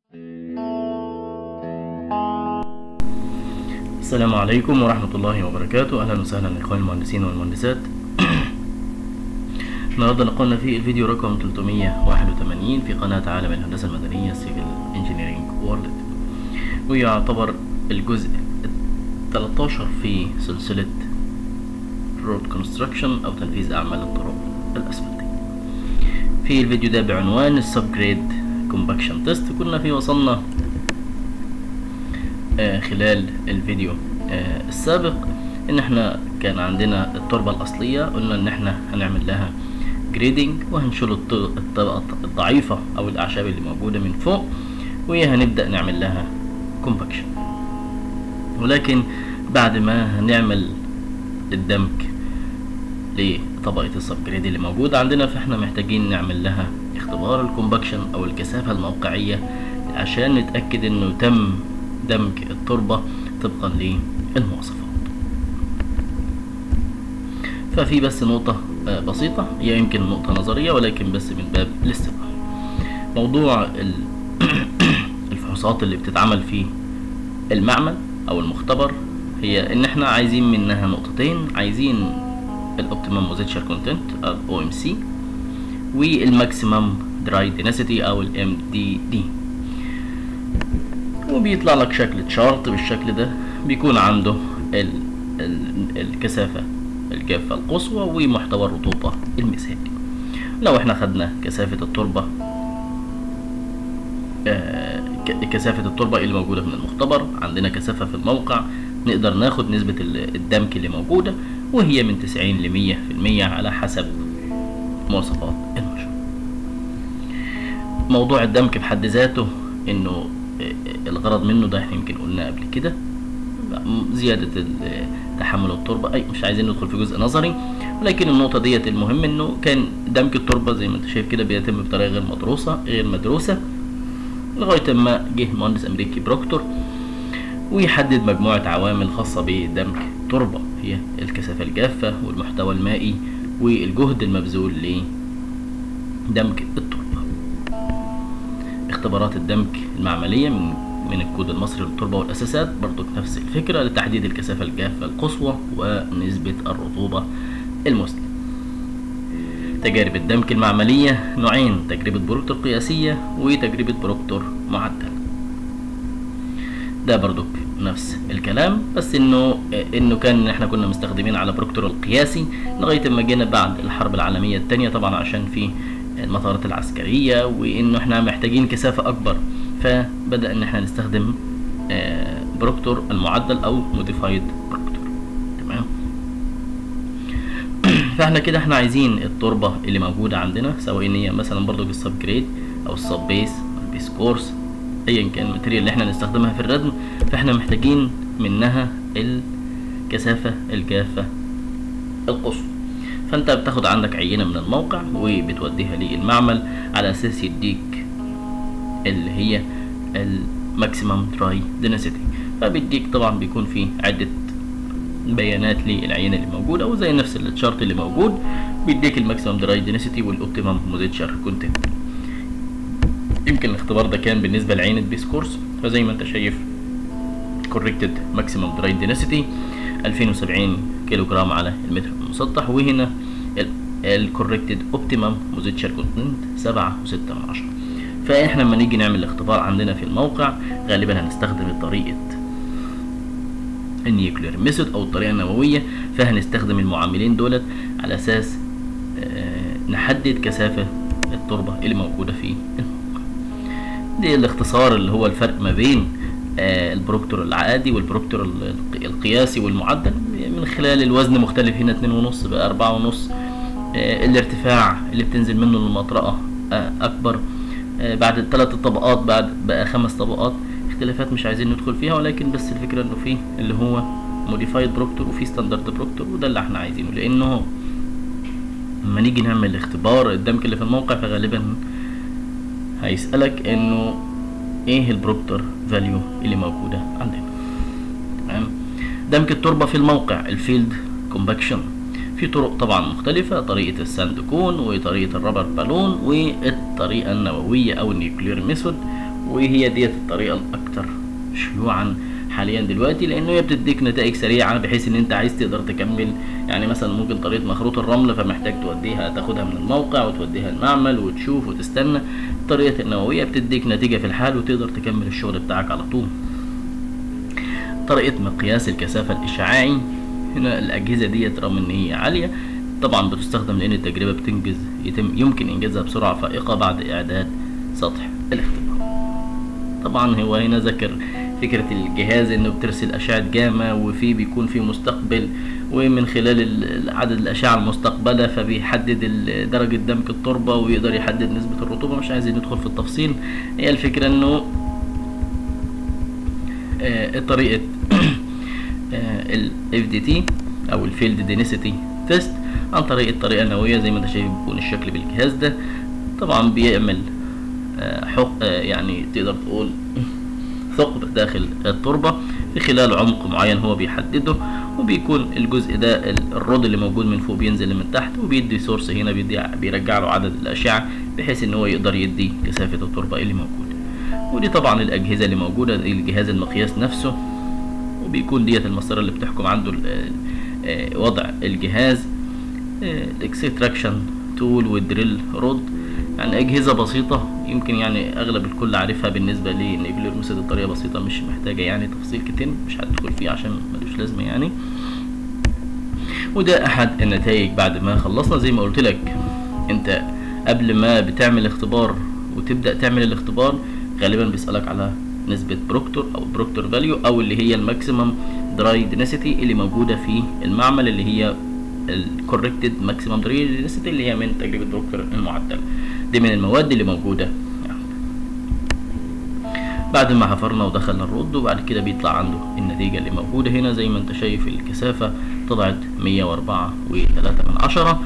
السلام عليكم ورحمة الله وبركاته أهلا وسهلا إخواني المهندسين والمهندسات النهاردة نقلنا في الفيديو رقم 381 في قناة عالم الهندسة المدنية سيفل انجينيرينج وورلد ويعتبر الجزء 13 في سلسلة رود كونستراكشن أو تنفيذ أعمال الطرق الأسفلتية في الفيديو ده بعنوان السب جريد كومباكشن تيست كنا فيه وصلنا آه خلال الفيديو آه السابق ان احنا كان عندنا التربة الاصلية قلنا ان احنا هنعمل لها جريدنج وهنشيل الطبقة الضعيفة او الاعشاب اللي موجودة من فوق وهنبدأ نعمل لها كومباكشن ولكن بعد ما هنعمل الدمج لطبقة السب جريد اللي موجودة عندنا فاحنا محتاجين نعمل لها اختبار الكومباكشن او الكثافة الموقعية عشان نتأكد انه تم دمج التربة طبقا للمواصفات ففي بس نقطة بسيطة هي يمكن نقطة نظرية ولكن بس من باب الاستماع موضوع الفحوصات اللي بتتعمل في المعمل او المختبر هي ان احنا عايزين منها نقطتين عايزين الاوبتيمم موزيتشر كونتنت او ام سي والماكسيمم دراي دينسيتي او الام دي دي وبيطلع لك شكل تشارت بالشكل ده بيكون عنده ال ال الكثافة الجافة القصوى ومحتوى الرطوبة المثالي لو احنا خدنا كثافة التربة آه كثافة التربة اللي موجودة من المختبر عندنا كثافة في الموقع نقدر ناخد نسبة الدمك اللي موجودة وهي من تسعين لمية في المية على حسب مواصفات المشروع موضوع الدمك بحد ذاته انه الغرض منه ده احنا يمكن قلنا قبل كده زيادة تحمل التربة أي مش عايزين ندخل في جزء نظري ولكن النقطة ديت المهم إنه كان دمج التربة زي ما أنت شايف كده بيتم بطريقة غير مدروسة غير مدروسة لغاية ما جه مهندس أمريكي بروكتور ويحدد مجموعة عوامل خاصة بدمج التربة هي الكثافة الجافة والمحتوى المائي والجهد المبذول لدمج التربة اختبارات الدمج المعملية من من الكود المصري للتربة والأساسات برضو نفس الفكرة لتحديد الكثافة الجافة القصوى ونسبة الرطوبة المثلى تجارب الدمج المعملية نوعين تجربة بروكتور قياسية وتجربة بروكتور معدل ده برضو نفس الكلام بس انه انه كان احنا كنا مستخدمين على بروكتور القياسي لغايه ما جينا بعد الحرب العالميه الثانيه طبعا عشان في المطارات العسكريه وانه احنا محتاجين كثافه اكبر فبدا ان احنا نستخدم بروكتور المعدل او موديفايد بروكتور تمام فاحنا كده احنا عايزين التربه اللي موجوده عندنا سواء ان هي مثلا برضو بالسب جريد او السب بيس او بيس كورس ايا كان الماتيريال اللي احنا نستخدمها في الردم فاحنا محتاجين منها الكثافه الجافه القصوى فانت بتاخد عندك عينه من الموقع وبتوديها للمعمل على اساس يديك اللي هي الماكسيمم دراي دينسيتي فبيديك طبعا بيكون في عده بيانات للعينه اللي موجوده او زي نفس التشارت اللي موجود بيديك الماكسيمم دراي دينسيتي والاوبتيمم موزيتشر كونتنت يمكن الاختبار ده كان بالنسبه لعينه بيس كورس فزي ما انت شايف كوركتد ماكسيمم دراي دينسيتي 2070 كيلو جرام على المتر المسطح وهنا الكوركتد اوبتيمم موزيتشر كونتنت سبعة وستة من عشرة فاحنا لما نيجي نعمل الاختبار عندنا في الموقع غالبا هنستخدم طريقة النيوكلير ميثود او الطريقة النووية فهنستخدم المعاملين دولت على اساس اه نحدد كثافة التربة اللي موجودة في الموقع دي الاختصار اللي هو الفرق ما بين اه البروكتور العادي والبروكتور القياسي والمعدل من خلال الوزن مختلف هنا اتنين ونص بقى اربعة ونص اه الارتفاع اللي بتنزل منه المطرقة اكبر بعد الثلاث طبقات بعد بقى خمس طبقات اختلافات مش عايزين ندخل فيها ولكن بس الفكره انه في اللي هو موديفايد بروكتور وفي ستاندرد بروكتور وده اللي احنا عايزينه لانه لما نيجي نعمل اختبار الدمج اللي في الموقع فغالبا هيسالك انه ايه البروكتور فاليو اللي موجوده عندنا تمام دمج التربه في الموقع الفيلد كومباكشن في طرق طبعا مختلفة طريقة الساند كون وطريقة الرابر بالون والطريقة النووية أو النيوكلير ميثود وهي ديت الطريقة الأكثر شيوعا حاليا دلوقتي لانه هي بتديك نتائج سريعه بحيث ان انت عايز تقدر تكمل يعني مثلا ممكن طريقه مخروط الرمل فمحتاج توديها تاخدها من الموقع وتوديها المعمل وتشوف وتستنى طريقه النوويه بتديك نتيجه في الحال وتقدر تكمل الشغل بتاعك على طول طريقه مقياس الكثافه الاشعاعي هنا الاجهزه ديت رغم ان هي عاليه طبعا بتستخدم لان التجربه بتنجز يتم يمكن انجازها بسرعه فائقه بعد اعداد سطح الاختبار طبعا هو هنا ذكر فكرة الجهاز انه بترسل اشعة جاما وفي بيكون في مستقبل ومن خلال عدد الاشعة المستقبلة فبيحدد درجة دمك التربة ويقدر يحدد نسبة الرطوبة مش عايزين ندخل في التفصيل هي الفكرة انه آه طريقة ال FDT او الفيلد دينيسيتي تيست عن طريق الطريقة النووية زي ما انت شايف بيكون الشكل بالجهاز ده طبعا بيعمل آه حق آه يعني تقدر تقول ثقب داخل التربة في خلال عمق معين هو بيحدده وبيكون الجزء ده الرود اللي موجود من فوق بينزل من تحت وبيدي سورس هنا بيدي بيرجع له عدد الأشعة بحيث إن هو يقدر يدي كثافة التربة اللي موجودة ودي طبعا الأجهزة اللي موجودة دي الجهاز المقياس نفسه وبيكون ديت المسطرة اللي بتحكم عنده وضع الجهاز الاكستراكشن تول والدريل رود يعني أجهزة بسيطة يمكن يعني أغلب الكل عارفها بالنسبة للنيوكلير ميثود الطريقة بسيطة مش محتاجة يعني تفاصيل كتير مش هتدخل فيه عشان ملوش لازمة يعني وده أحد النتائج بعد ما خلصنا زي ما قلت لك أنت قبل ما بتعمل اختبار وتبدأ تعمل الاختبار غالبا بيسألك على نسبة بروكتور أو بروكتور فاليو أو اللي هي الماكسيمم دراي دينيسيتي اللي موجودة في المعمل اللي هي الكوركتد ماكسيمم دراي دينيسيتي اللي هي من تجربة بروكتور المعدلة دي من المواد اللي موجودة يعني. بعد ما حفرنا ودخلنا الرد وبعد كده بيطلع عنده النتيجة اللي موجودة هنا زي ما انت شايف الكثافة طلعت مية واربعة وتلاتة من عشرة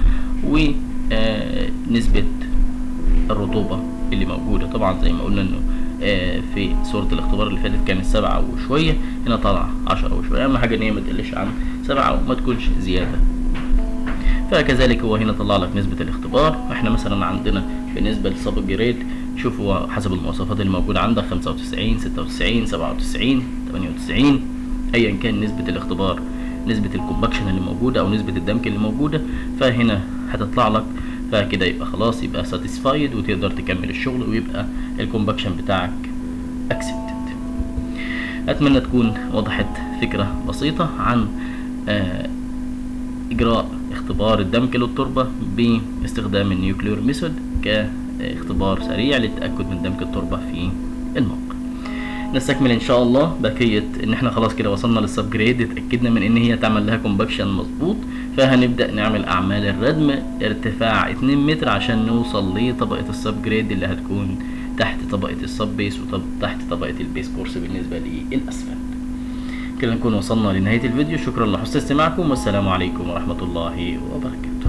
ونسبة الرطوبة اللي موجودة طبعا زي ما قلنا انه في صورة الاختبار اللي فاتت كانت سبعة وشوية هنا طلع عشرة وشوية أهم حاجة إن هي ما تقلش عن سبعة وما تكونش زيادة فكذلك هو هنا طلع لك نسبة الاختبار احنا مثلا عندنا بالنسبة للسب جريد شوفوا حسب المواصفات اللي موجودة عندك خمسة وتسعين ستة وتسعين سبعة وتسعين تمانية وتسعين أيا كان نسبة الاختبار نسبة الكومباكشن اللي موجودة أو نسبة الدمك اللي موجودة فهنا هتطلع لك فكده يبقى خلاص يبقى ساتيسفايد وتقدر تكمل الشغل ويبقى الكومباكشن بتاعك اكسبتد اتمنى تكون وضحت فكرة بسيطة عن آه اجراء اختبار الدمك للتربة باستخدام النيوكلير ميثود كاختبار سريع للتأكد من دمك التربة في الموقع نستكمل ان شاء الله بقية ان احنا خلاص كده وصلنا للسبجريد اتأكدنا من ان هي تعمل لها كومباكشن مظبوط فهنبدأ نعمل اعمال الردم ارتفاع 2 متر عشان نوصل لطبقة السبجريد اللي هتكون تحت طبقة السب بيس وتحت طبقة البيس كورس بالنسبة للاسفلت كده نكون وصلنا لنهاية الفيديو شكرا لحسن استماعكم والسلام عليكم ورحمة الله وبركاته